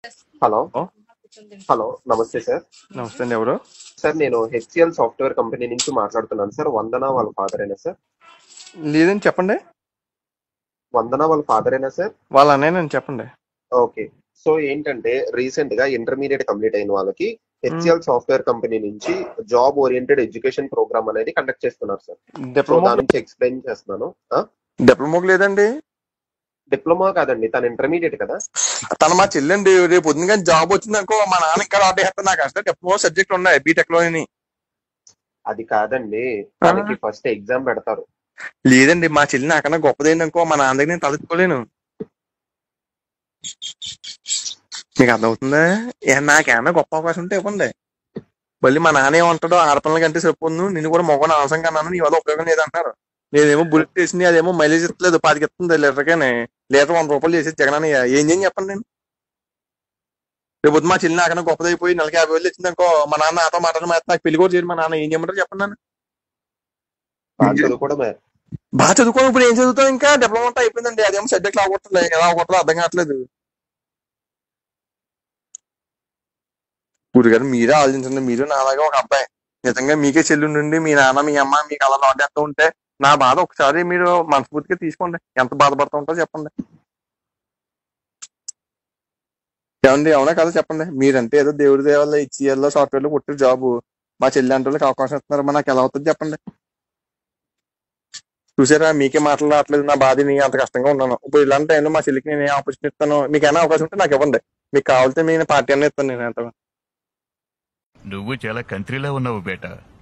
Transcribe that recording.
hello ఓ, hello నమస్తే sir నమస్తే అండి ఎవరు సార్ నేను హెచ్సిఎల్ సాఫ్ట్వేర్ కంపెనీ నుంచి మాట్లాడుతున్నాను సార్ వందన వాళ్ళ ఫాదర్ అయినా సార్ లేదని చెప్పండి వందన వాళ్ళ ఫాదర్ అయినా సార్ వాళ్ళ అన్నయ్య చెప్పండి ఓకే సో ఏంటంటే రీసెంట్ గా ఇంటర్మీడియట్ కంప్లీట్ అయిన వాళ్ళకి హెచ్సిఎల్ సాఫ్ట్వేర్ కంపెనీ నుంచి జాబ్ ఓరియంటెడ్ ఎడ్యుకేషన్ ప్రోగ్రామ్ అనేది కండక్ట్ చేస్తున్నారు సార్ సో డిప్లొమా దాని నుంచి ఎక్స్ప్లెయిన్ చేస్తున్నాను డిప్లొమాకి లేదండి డిప్లొమా కాదండి తను ఇంటర్మీడియట్ కదా తన మా చెల్లండి రేపు పొద్దున జాబ్ వచ్చింది అనుకో మా నాన్న ఇక్కడ ఆటో వేస్తే నాకు అసలు డిప్లొమా సబ్జెక్ట్ ఉన్నాయి బీటెక్ లోని అది కాదండి తనకి ఫస్ట్ ఎగ్జామ్ పెడతారు లేదండి మా చెల్లి నాకన్నా గొప్పదైంది అనుకో మా నాన్న దగ్గర నేను తలెత్తుకోలేను మీకు అర్థమవుతుందా ఏ, నాకేమన్నా గొప్ప అవకాశం ఉంటే ఇవ్వండి మళ్ళీ మా నాన్న ఏమంటాడో ఆడపిల్లల కంటే సరిపోను నిన్ను కూడా మొగన అవసరం కన్నాను నీ వల్ల ఉపయోగం లేదంటారు నేనేమో బుల్లెట్ వేసింది అదేమో మైలేజ్ ఇస్తలేదు పాతికి ఇస్తుంది లీటర్గానే లీటర్ వంద రూపాయలు చేసి జగనన్న ఏం చేయని చెప్పండి నేను రేపు పొద్దున్న మా చెల్లి నాకన్నా గొప్పదైపోయి నెలకి యాభై వేలు ఇచ్చింది అనుకో మా నాన్న నాతో మాట్లాడడం నాకు పెళ్లి కూడా చేయరు మా నాన్న ఏం చేయమంటారు చెప్పండి నన్ను బాగా చదువుకోవడమే బాగా చదువుకోవడం ఇప్పుడు ఏం చదువుతాం ఇంకా డిప్లొమా అంతా అయిపోయిందండి అదేమో సబ్జెక్ట్ అవగొట్టలేదు ఎలా అవగొట్టలో అర్థం కావట్లేదు గురుగారు మీరే ఆలోచించండి మీరు నాలాగా ఒక అబ్బాయి నిజంగా మీకే చెల్లి నుండి మీ నాన్న మీ అమ్మ మీకు అలా నోటేస్తూ ఉంటే నా బాధ ఒకసారి మీరు మనస్ఫూర్తిగా తీసుకోండి ఎంత బాధపడుతూ ఉంటారో చెప్పండి ఏమండి అవునా కదా చెప్పండి మీరంటే ఏదో దేవుడి దేవాల ఇచ్చి సాఫ్ట్వేర్ లో కొట్టే జాబ్ మా చెల్లి అంటే వాళ్ళకి అవకాశం ఇస్తున్నారు మరి నాకు ఎలా అవుతుంది చెప్పండి చూసారా మీకే మాటలు రావట్లేదు నా బాధ నేను అంత కష్టంగా ఉన్నాను ఇప్పుడు ఇలాంటి టైంలో మా చెల్లికి నేను ఏ ఆపర్చునిటీ ఇస్తాను మీకు ఏమైనా అవకాశం ఉంటే నాకు ఇవ్వండి మీకు కావాలితే నేను పార్టీ అన్న ఇస్తాను నేను ఎంత నువ్వు చాలా కంట్రీలో ఉన్నావు బేటా